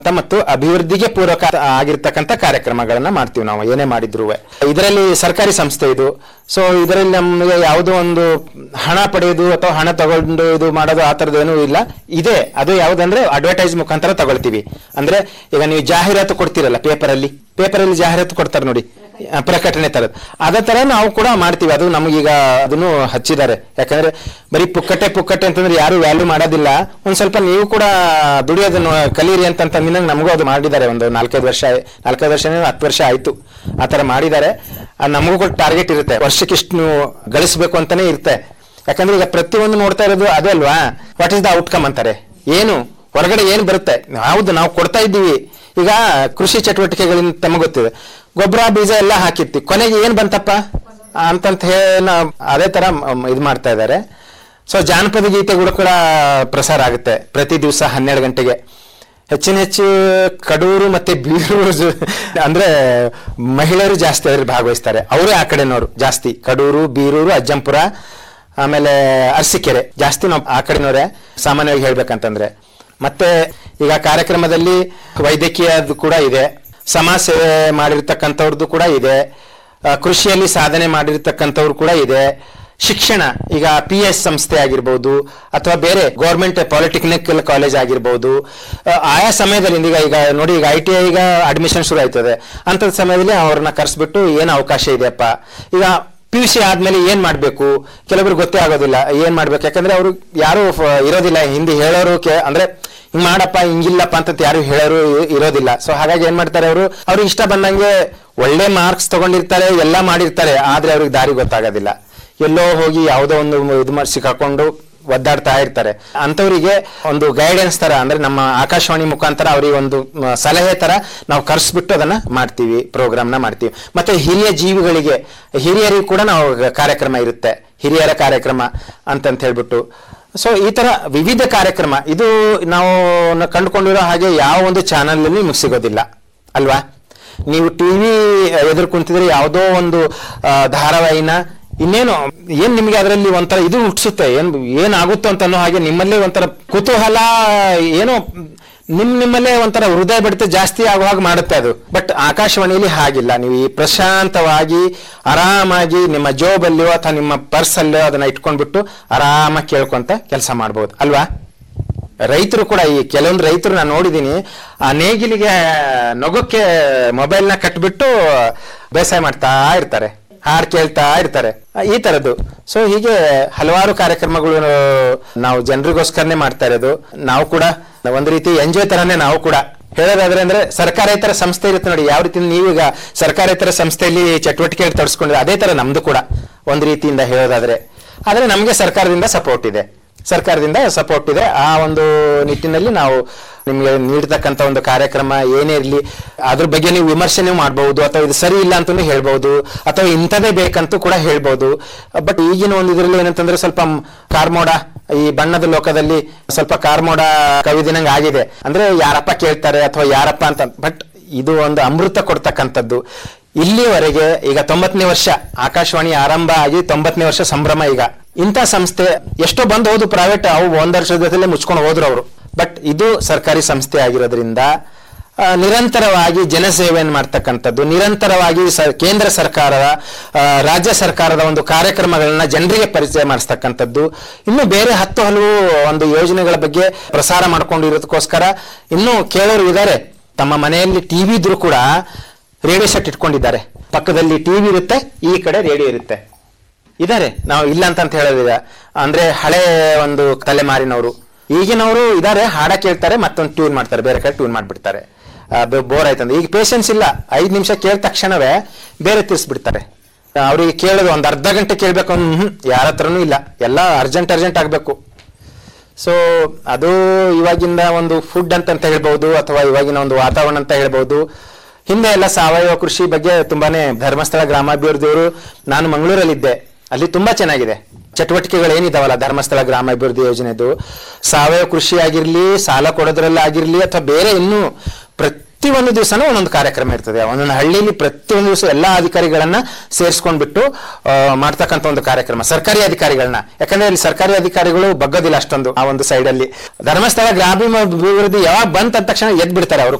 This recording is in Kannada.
ಮತ್ತು ಅಭಿವೃದ್ಧಿಗೆ ಪೂರಕ ಆಗಿರ್ತಕ್ಕಂಥ ಕಾರ್ಯಕ್ರಮಗಳನ್ನ ಮಾಡ್ತೀವಿ ನಾವು ಏನೇ ಮಾಡಿದ್ರು ಇದರಲ್ಲಿ ಸರ್ಕಾರಿ ಸಂಸ್ಥೆ ಇದು ಸೊ ಇದರಲ್ಲಿ ನಮಗೆ ಯಾವುದೋ ಒಂದು ಹಣ ಪಡೆಯೋದು ಅಥವಾ ಹಣ ತಗೊಂಡು ಇದು ಮಾಡೋದು ಆ ಥರದ್ದು ಏನೂ ಇಲ್ಲ ಇದೆ ಅದು ಯಾವುದಂದ್ರೆ ಅಡ್ವರ್ಟೈಸ್ ಮುಖಾಂತರ ತಗೊಳ್ತೀವಿ ಅಂದ್ರೆ ಈಗ ನೀವು ಜಾಹೀರಾತು ಕೊಡ್ತೀರಲ್ಲ ಪೇಪರಲ್ಲಿ ಪೇಪರಲ್ಲಿ ಜಾಹೀರಾತು ಕೊಡ್ತಾರೆ ನೋಡಿ ಆ, ಪ್ರಕಟಣೆ ತರದ್ ಅದೇ ತರ ನಾವು ಕೂಡ ಮಾಡ್ತೀವಿ ಅದು ನಮಗೀಗ ಅದನ್ನು ಹಚ್ಚಿದ್ದಾರೆ ಯಾಕಂದ್ರೆ ಬರೀ ಪುಕ್ಕಟೆ ಪುಕ್ಕಟೆ ಅಂತಂದ್ರೆ ಯಾರು ವ್ಯಾಲ್ಯೂ ಮಾಡೋದಿಲ್ಲ ಒಂದ್ ಸ್ವಲ್ಪ ನೀವು ಕೂಡ ದುಡಿಯೋದನ್ನು ಕಲೀರಿ ಅಂತ ಅಂದಿನಂಗೆ ನಮಗೂ ಅದು ಮಾಡಿದ್ದಾರೆ ಒಂದು ನಾಲ್ಕೈದು ವರ್ಷ ನಾಲ್ಕೈದು ವರ್ಷ ಹತ್ತು ವರ್ಷ ಆಯ್ತು ಆ ತರ ಮಾಡಿದ್ದಾರೆ ಅದು ನಮಗೂ ಕೂಡ ಟಾರ್ಗೆಟ್ ಇರುತ್ತೆ ವರ್ಷಕ್ಕೆ ಇಷ್ಟು ನೀವು ಗಳಿಸ್ಬೇಕು ಅಂತಾನೆ ಇರುತ್ತೆ ಯಾಕಂದ್ರೆ ಈಗ ಪ್ರತಿಯೊಂದು ನೋಡ್ತಾ ಇರೋದು ಅದೇ ಅಲ್ವಾ ವಾಟ್ ಇಸ್ ದ ಔಟ್ಕಮ್ ಅಂತಾರೆ ಏನು ಹೊರಗಡೆ ಏನು ಬರುತ್ತೆ ಹೌದು ನಾವು ಕೊಡ್ತಾ ಇದ್ದೀವಿ ಈಗ ಕೃಷಿ ಚಟುವಟಿಕೆಗಳಿಂದ ತಮಗೆ ಗೊತ್ತಿದೆ ಗೊಬ್ಬರ ಬೀಜ ಎಲ್ಲ ಹಾಕಿರ್ತೀವಿ ಕೊನೆಗೆ ಏನ್ ಬಂತಪ್ಪ ಅಂತಂತ ಹೇಳಿ ನಾವು ಅದೇ ತರ ಮ್- ಇದು ಮಾಡ್ತಾ ಇದ್ದಾರೆ ಸೊ ಜಾನಪದ ಗೀತೆಗಳು ಕೂಡ ಪ್ರಸಾರ ಆಗುತ್ತೆ ಪ್ರತಿ ದಿವಸ ಹನ್ನೆರಡು ಗಂಟೆಗೆ ಹೆಚ್ಚಿನ ಹೆಚ್ಚು ಕಡೂರು ಮತ್ತೆ ಬೀರೂರು ಜ- ಅಂದ್ರೆ ಮಹಿಳೆಯರು ಜಾಸ್ತಿ ಅದ್ರಲ್ಲಿ ಭಾಗವಹಿಸ್ತಾರೆ ಅವರೇ ಆ ಕಡೆನವರು ಜಾಸ್ತಿ ಕಡೂರು ಬೀರೂರು ಅಜ್ಜಂಪುರ ಆಮೇಲೆ ಅರಸೀಕೆರೆ ಜಾಸ್ತಿ ನಾವು ಆ ಕಡೆನವರೇ ಸಾಮಾನ್ಯವಾಗಿ ಹೇಳ್ಬೇಕಂತಂದ್ರೆ ಮತ್ತೆ ಈಗ ಕಾರ್ಯಕ್ರಮದಲ್ಲಿ ವೈದ್ಯಕೀಯದ್ದು ಕೂಡ ಇದೆ ಸಮಾಜ ಸೇವೆ ಮಾಡಿರ್ತಕ್ಕಂಥವ್ರದ್ದು ಕೂಡ ಇದೆ ಆ, ಕೃಷಿಯಲ್ಲಿ ಸಾಧನೆ ಮಾಡಿರ್ತಕ್ಕಂಥವ್ರು ಕೂಡ ಇದೆ ಶಿಕ್ಷಣ ಈಗ ಪಿ ಎಸ್ ಸಂಸ್ಥೆ ಆಗಿರ್ಬೋದು ಅಥವಾ ಬೇರೆ ಗೌರ್ಮೆಂಟ್ ಪಾಲಿಟೆಕ್ನಿಕಲ್ ಕಾಲೇಜ್ ಆಗಿರ್ಬೋದು ಆ, ಆಯಾ ಸಮಯದಲ್ಲಿ ಈಗ ಈಗ ನೋಡಿ ಈಗ ಐ ಟಿ ಐ ಈಗ ಅಡ್ಮಿಷನ್ ಶುರು ಆಯ್ತದೆ ಅಂಥದ್ದು ಸಮಯದಲ್ಲಿ ಅವ್ರನ್ನ ಕರೆಸ್ಬಿಟ್ಟು ಏನು ಅವಕಾಶ ಇದೆಯಪ್ಪ ಈಗ ಪಿ ಯು ಸಿ ಆದ್ಮೇಲೆ ಏನ್ ಮಾಡ್ಬೇಕು ಕೆಲವರು ಗೊತ್ತೇ ಆಗೋದಿಲ್ಲ ಏನ್ ಮಾಡ್ಬೇಕು ಯಾಕಂದ್ರೆ ಅವರು ಯಾರು ಫ- ಇರೋದಿಲ್ಲ ಹಿಂದಿ ಹೇಳೋರು ಕೆ- ಅಂದ್ರೆ ಹಿಂಗ್ ಮಾಡಪ್ಪ ಹಿಂಗಿಲ್ಲಪ್ಪ ಅಂತ ಯಾರು ಹೇಳೋರು ಇ- ಇರೋದಿಲ್ಲ ಸೊ ಹಾಗಾಗಿ ಏನ್ ಮಾಡ್ತಾರೆ ಅವರು ಅವ್ರಿಗೆ ಇಷ್ಟ ಬಂದಂಗೆ ಒಳ್ಳೆ ಮಾರ್ಕ್ಸ್ ತಗೊಂಡಿರ್ತಾರೆ ಎಲ್ಲ ಮಾಡಿರ್ತಾರೆ ಆದ್ರೆ ಅವ್ರಿಗೆ ದಾರಿ ಗೊತ್ತಾಗೋದಿಲ್ಲ ಎಲ್ಲೋ ಹೋಗಿ ಯಾವುದೋ ಒಂದು ಇದು ಮಾಡಿ ಸಿಕ್ಕಾಕೊಂಡು ಒದ್ದಾಡ್ತಾ ಇರ್ತಾರೆ ಅಂಥವರಿಗೆ ಒಂದು ಗೈಡೆನ್ಸ್ ತರ ಅಂದ್ರೆ ನಮ್ಮ ಆಕಾಶವಾಣಿ ಮುಖಾಂತರ ಅವರಿಗೆ ಒಂದು ಮ, ಸಲಹೆ ತರ ನಾವು ಕರ್ಸ್ಬಿಟ್ಟು ಅದನ್ನ ಮಾಡ್ತೀವಿ ಪ್ರೋಗ್ರಾಮ್ನ ಮಾಡ್ತೀವಿ ಮತ್ತೆ ಹಿರಿಯ ಜೀವಿಗಳಿಗೆ ಹಿರಿಯರಿಗೆ ಕೂಡ ನಾವು ಕಾರ್ಯಕ್ರಮ ಇರುತ್ತೆ ಹಿರಿಯರ ಕಾರ್ಯಕ್ರಮ ಅಂತಂತ ಹೇಳ್ಬಿಟ್ಟು ಸೊ ಈ ತರ ವಿವಿಧ ಕಾರ್ಯಕ್ರಮ ಇದು ನಾವು ನ- ಕಂಡುಕೊಂಡಿರೋ ಹಾಗೆ ಯಾವ ಒಂದು ಚಾನಲ್ ನಿಮಗೆ ಸಿಗೋದಿಲ್ಲ ಅಲ್ವಾ ನೀವು ಟಿವಿ ಎದುರು ಕುಂತಿದ್ರೆ ಯಾವುದೋ ಒಂದು ಆ, ಧಾರಾವಾಹಿನ ಇನ್ನೇನು ಏನ್ ನಿಮ್ಗೆ ಅದರಲ್ಲಿ ಒಂಥರ ಇದು ಹುಟ್ಟಿಸುತ್ತೆ ಏನ್ ಏನಾಗುತ್ತೋ ಅಂತ ಅನ್ನೋ ಹಾಗೆ ನಿಮ್ಮಲ್ಲೇ ಒಂಥರ ಕುತೂಹಲ ಏನೋ ನಿಮ್ ನಿಮ್ಮಲ್ಲೇ ಒಂಥರ ಹೃದಯ ಬಡಿತ ಜಾಸ್ತಿ ಆಗುವಾಗ ಮಾಡುತ್ತೆ ಅದು ಬಟ್ ಆಕಾಶವಾಣಿಯಲ್ಲಿ ಹಾಗಿಲ್ಲ ನೀವು ಈ ಪ್ರಶಾಂತವಾಗಿ ಆರಾಮಾಗಿ ನಿಮ್ಮ ಜೋಬಲ್ಲಿಯೋ ಅಥವಾ ನಿಮ್ಮ ಪರ್ಸಲ್ಲೋ ಅದನ್ನ ಇಟ್ಕೊಂಡ್ಬಿಟ್ಟು ಆರಾಮಾಗಿ ಕೇಳ್ಕೊಂತ ಕೆಲಸ ಮಾಡ್ಬೋದು ಅಲ್ವಾ ರೈತರು ಕೂಡ ಈ ಕೆಲವೊಂದು ರೈತರು ನಾನು ನೋಡಿದ್ದೀನಿ ಆ ನೇಗಿಲಿಗೆ ನೊಗಕ್ಕೆ ಮೊಬೈಲ್ನ ಕಟ್ಬಿಟ್ಟು ಬೇಸಾಯ ಮಾಡ್ತಾ ಇರ್ತಾರೆ ಹಾಡು ಕೇಳ್ತಾ ಇರ್ತಾರೆ ಆ, ಈ ತರದ್ದು ಸೊ ಹೀಗೆ ಹಲವಾರು ಕಾರ್ಯಕ್ರಮಗಳು ನಾವು ಜನರಿಗೋಸ್ಕರನೇ ಮಾಡ್ತಾ ಇರೋದು ನಾವು ಕೂಡ ಒಂದು ರೀತಿ ಎಂಜಾಯ್ ತರನೇ ನಾವು ಕೂಡ ಹೇಳೋದಾದ್ರೆ ಅಂದ್ರೆ ಸರ್ಕಾರೇತರ ಸಂಸ್ಥೆ ಇರುತ್ತೆ ನೋಡಿ ಯಾವ ರೀತಿ ನೀವೀಗ ಸರ್ಕಾರೇತರ ಸಂಸ್ಥೆಯಲ್ಲಿ ಚಟುವಟಿಕೆ ತೊಡಸ್ಕೊಂಡಿದ್ರೆ ಅದೇ ತರ ನಮ್ದು ಕೂಡ ಒಂದು ರೀತಿಯಿಂದ ಹೇಳೋದಾದ್ರೆ ಆದ್ರೆ ನಮಗೆ ಸರ್ಕಾರದಿಂದ ಸಪೋರ್ಟ್ ಇದೆ ಸರ್ಕಾರದಿಂದ ಸಪೋರ್ಟ್ ಇದೆ ಆ ಒಂದು ನಿಟ್ಟಿನಲ್ಲಿ ನಾವು ನಿಮಗೆ ನೀಡತಕ್ಕಂಥ ಒಂದು ಕಾರ್ಯಕ್ರಮ ಏನೇ ಇರಲಿ ಅದ್ರ ಬಗ್ಗೆ ನೀವು ವಿಮರ್ಶನೆ ಮಾಡಬಹುದು ಅಥವಾ ಇದು ಸರಿ ಇಲ್ಲ ಅಂತಲೂ ಹೇಳ್ಬಹುದು ಅಥವಾ ಇಂಥದೇ ಬೇಕಂತೂ ಕೂಡ ಹೇಳ್ಬಹುದು ಬಟ್ ಈಗಿನ ಒಂದು ಇದರಲ್ಲಿ ಏನಂತಂದ್ರೆ ಸ್ವಲ್ಪ ಮ್- ಕಾರ್ಮೋಡ ಈ ಬಣ್ಣದ ಲೋಕದಲ್ಲಿ ಸ್ವಲ್ಪ ಕಾರ್ಮೋಡ ಕವಿದಿನಂಗೆ ಆಗಿದೆ ಅಂದ್ರೆ ಯಾರಪ್ಪ ಕೇಳ್ತಾರೆ ಅಥವಾ ಯಾರಪ್ಪ ಅಂತ ಬಟ್ ಇದು ಒಂದು ಅಮೃತ ಕೊಡ್ತಕ್ಕಂಥದ್ದು ಇಲ್ಲಿವರೆಗೆ ಈಗ ತೊಂಬತ್ತನೇ ವರ್ಷ ಆಕಾಶವಾಣಿ ಆರಂಭ ಆಗಿ ತೊಂಬತ್ತನೇ ವರ್ಷ ಸಂಭ್ರಮ ಈಗ ಇಂಥ ಸಂಸ್ಥೆ ಎಷ್ಟೋ ಬಂದು ಹೋದು ಪ್ರೈವೇಟ್ ಅವು ಒಂದ್ ವರ್ಷದಲ್ಲೇ ಮುಚ್ಕೊಂಡು ಹೋದ್ರು ಅವರು ಬಟ್ ಇದು ಸರ್ಕಾರಿ ಸಂಸ್ಥೆ ಆಗಿರೋದ್ರಿಂದ ಆ, ನಿರಂತರವಾಗಿ ಜನಸೇವೆಯನ್ನು ಮಾಡ್ತಕ್ಕಂಥದ್ದು ನಿರಂತರವಾಗಿ ಸ- ಕೇಂದ್ರ ಸರ್ಕಾರದ ಆ, ರಾಜ್ಯ ಸರ್ಕಾರದ ಒಂದು ಕಾರ್ಯಕ್ರಮಗಳನ್ನ ಜನರಿಗೆ ಪರಿಚಯ ಮಾಡಿಸ್ತಕ್ಕಂಥದ್ದು ಇನ್ನು ಬೇರೆ ಹತ್ತು ಹಲವು ಒಂದು ಯೋಜನೆಗಳ ಬಗ್ಗೆ ಪ್ರಸಾರ ಮಾಡ್ಕೊಂಡಿರೋದಕ್ಕೋಸ್ಕರ ಇನ್ನೂ ಕೇಳೋರು ಇದ್ದಾರೆ ತಮ್ಮ ಮನೆಯಲ್ಲಿ ಟಿವಿ ಇದ್ರೂ ಕೂಡ ರೇಡಿಯೋ ಸೆಟ್ ಇಟ್ಕೊಂಡಿದ್ದಾರೆ ಪಕ್ಕದಲ್ಲಿ ಟಿವಿ ಇರುತ್ತೆ ಈ ಕಡೆ ರೇಡಿಯೋ ಇರುತ್ತೆ ಇದ್ದಾರೆ ನಾವು ಇಲ್ಲ ಅಂತ ಅಂತ ಹೇಳೋದಿಲ್ಲ ಅಂದ್ರೆ ಹಳೆ ಒಂದು ತಲೆಮಾರಿನವರು ಈಗಿನವರು ಇದಾರೆ ಹಾಡ ಕೇಳ್ತಾರೆ ಮತ್ತೊಂದು ಟ್ಯೂನ್ ಮಾಡ್ತಾರೆ ಬೇರೆ ಕಡೆ ಟ್ಯೂನ್ ಮಾಡ್ಬಿಡ್ತಾರೆ ಬೋರ್ ಆಯ್ತಂದ್ರೆ ಈಗ ಪೇಷನ್ಸ್ ಇಲ್ಲ ಐದು ನಿಮಿಷ ಕೇಳಿದ ತಕ್ಷಣವೇ ಬೇರೆ ತಿರ್ಸ್ಬಿಡ್ತಾರೆ ಅವ್ರಿಗೆ ಕೇಳೋದು ಒಂದು ಅರ್ಧ ಗಂಟೆ ಕೇಳಬೇಕು ಹ್ಮ್ ಯಾರ ಹತ್ರನೂ ಇಲ್ಲ ಎಲ್ಲ ಅರ್ಜೆಂಟ್ ಅರ್ಜೆಂಟ್ ಆಗಬೇಕು ಸೊ ಅದು ಇವಾಗಿನ ಒಂದು ಫುಡ್ ಅಂತ ಅಂತ ಹೇಳ್ಬೋದು ಅಥವಾ ಇವಾಗಿನ ಒಂದು ವಾತಾವರಣ ಅಂತ ಹೇಳ್ಬೋದು ಹಿಂದೆ ಎಲ್ಲ ಸಾವಯವ ಕೃಷಿ ಬಗ್ಗೆ ತುಂಬಾನೇ ಧರ್ಮಸ್ಥಳ ಗ್ರಾಮಾಭಿವೃದ್ಧಿಯವರು ನಾನು ಮಂಗಳೂರಲ್ಲಿದ್ದೆ ಅಲ್ಲಿ ತುಂಬಾ ಚೆನ್ನಾಗಿದೆ ಚಟುವಟಿಕೆಗಳು ಏನಿದಾವಲ್ಲ ಧರ್ಮಸ್ಥಳ ಗ್ರಾಮಾಭಿವೃದ್ಧಿ ಯೋಜನೆದು ಸಾವಯವ ಕೃಷಿ ಆಗಿರ್ಲಿ ಸಾಲ ಕೊಡೋದ್ರಲ್ಲಿ ಆಗಿರ್ಲಿ ಅಥವಾ ಬೇರೆ ಇನ್ನೂ ಪ್ರತಿ ಪ್ರತಿಯೊಂದು ದಿವಸನೂ ಒಂದೊಂದು ಕಾರ್ಯಕ್ರಮ ಇರ್ತದೆ ಒಂದೊಂದು ಹಳ್ಳಿಲಿ ಪ್ರತಿಯೊಂದು ದಿವಸ ಎಲ್ಲಾ ಅಧಿಕಾರಿಗಳನ್ನ ಸೇರಿಸ್ಕೊಂಡ್ಬಿಟ್ಟು ಆ, ಮಾಡ್ತಕ್ಕಂಥ ಒಂದು ಕಾರ್ಯಕ್ರಮ ಸರ್ಕಾರಿ ಅಧಿಕಾರಿಗಳನ್ನ ಯಾಕಂದ್ರೆ ಇಲ್ಲಿ ಸರ್ಕಾರಿ ಅಧಿಕಾರಿಗಳು ಬಗ್ಗೋದಿಲ್ಲ ಅಷ್ಟೊಂದು ಆ ಒಂದು ಸೈಡ್ ಅಲ್ಲಿ ಧರ್ಮಸ್ಥಳ ಗ್ರಾಮೀಣ ಅಭಿವೃದ್ಧಿ ಯಾವಾಗ ಬಂತ ತಕ್ಷಣ ಎದ್ ಬಿಡ್ತಾರೆ ಅವರು